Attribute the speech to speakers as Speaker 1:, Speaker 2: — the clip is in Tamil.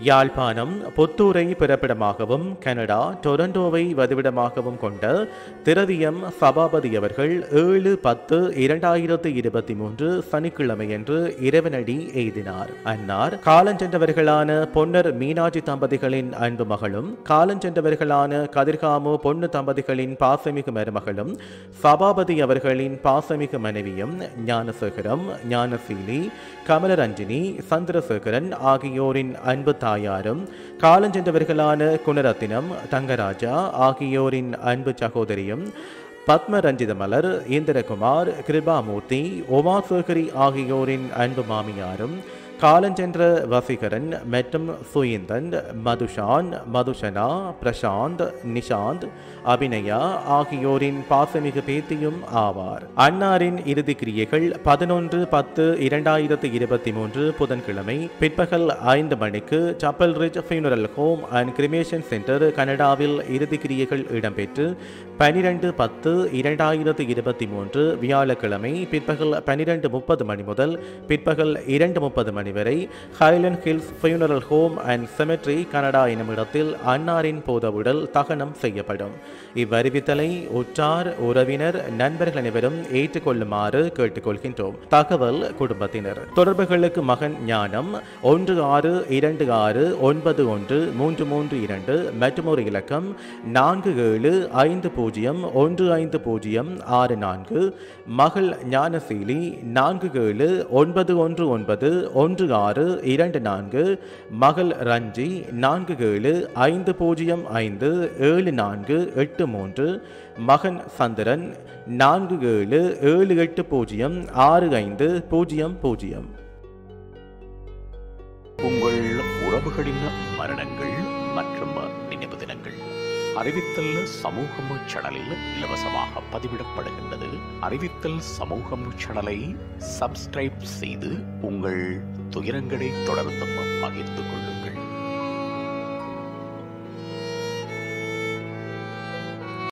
Speaker 1: யாழ்ப்பாணம் புத்தூரை பிறப்பிடமாகவும் கனடா டொரண்டோவை வதிவிடமாகவும் கொண்ட திரவியம் சபாபதி அவர்கள் ஏழு பத்து இரண்டாயிரத்து இருபத்தி மூன்று சனிக்கிழமையன்று இறைவனடி எய்தினார் அன்னார் காலஞ்சென்றவர்களான பொன்னர் மீனாட்சி தம்பதிகளின் அன்பு மகளும் காலஞ்சென்றவர்களான கதிர்காமு பொன்னு தம்பதிகளின் பாசமிகு மருமகளும் சபாபதி அவர்களின் பாசமிகு மனைவியும் ஞானசேகரம் ஞானசீலி கமலரஞ்சினி சந்திரசேகரன் ஆகியோரின் அன்பு தாயாரும் காலஞ்சென்றவர்களான குணரத்தினம் தங்கராஜா ஆகியோரின் அன்பு சகோதரியும் பத்மரஞ்சித மலர் இந்திரகுமார் கிருபாமூர்த்தி உமாசேகரி ஆகியோரின் அன்பு மாமியாரும் காலஞ்சென்ற வசீகரன் மற்றும் சுயந்தன் மதுஷான் மதுஷனா பிரசாந்த் நிஷாந்த் அபிநயா ஆகியோரின் பாசமிகு பேத்தியும் ஆவார் அன்னாரின் இறுதி கிரியைகள் பதினொன்று பத்து இரண்டாயிரத்து இருபத்தி மூன்று புதன்கிழமை பிற்பகல் ஐந்து மணிக்கு Chapel Ridge Funeral Home and Cremation Centre கனடாவில் இறுதி கிரியைகள் இடம்பெற்று பனிரெண்டு பத்து இரண்டாயிரத்து இருபத்தி மூன்று வியாழக்கிழமை பிற்பகல் பனிரெண்டு முப்பது மணி முதல் பிற்பகல் இரண்டு முப்பது மணி வரை Highland Hills Funeral Home and Cemetery Canada எனும் இடத்தில் அன்னாரின் போதவுடல் தகனம் செய்யப்படும் இவ்வறிவித்தலை உற்றார் உறவினர் நண்பர்கள் அனைவரும் ஏற்றுக்கொள்ளுமாறு கேட்டுக்கொள்கின்றோம் தகவல் குடும்பத்தினர் தொடர்புகளுக்கு மகன் ஞானம் ஒன்று ஆறு இரண்டு ஆறு ஒன்பது ஒன்று மூன்று மூன்று இரண்டு மற்றும் ஒரு இலக்கம் நான்கு ஏழு ஐந்து பூஜ்ஜியம் ஒன்று ஐந்து பூஜ்ஜியம் ஆறு நான்கு மகள் ஞானசீலி நான்கு ஏழு ஒன்பது ஒன்று ஒன்பது ஒன்று ஆறு இரண்டு நான்கு மகள் ரஞ்சி நான்கு ஏழு ஐந்து பூஜ்ஜியம் ஐந்து ஏழு நான்கு எட்டு மூன்று மகன் சந்திரன் நான்கு ஏழு ஏழு எட்டு பூஜ்ஜியம் ஆறு ஐந்து பூஜ்ஜியம் பூஜ்ஜியம்
Speaker 2: உங்கள் உறவுகளின் மரணங்கள் மற்றும் நினைவு தினங்கள் அறிவித்தல் சமூகம் சேனலில் இலவசமாக பதிவிடப்படுகின்றது அறிவித்தல் சமூகம் சேனலை சப்ஸ்கிரைப் செய்து உங்கள் துயரங்களை தொடர்ந்தும் பகிர்ந்து கொள்ளுங்கள்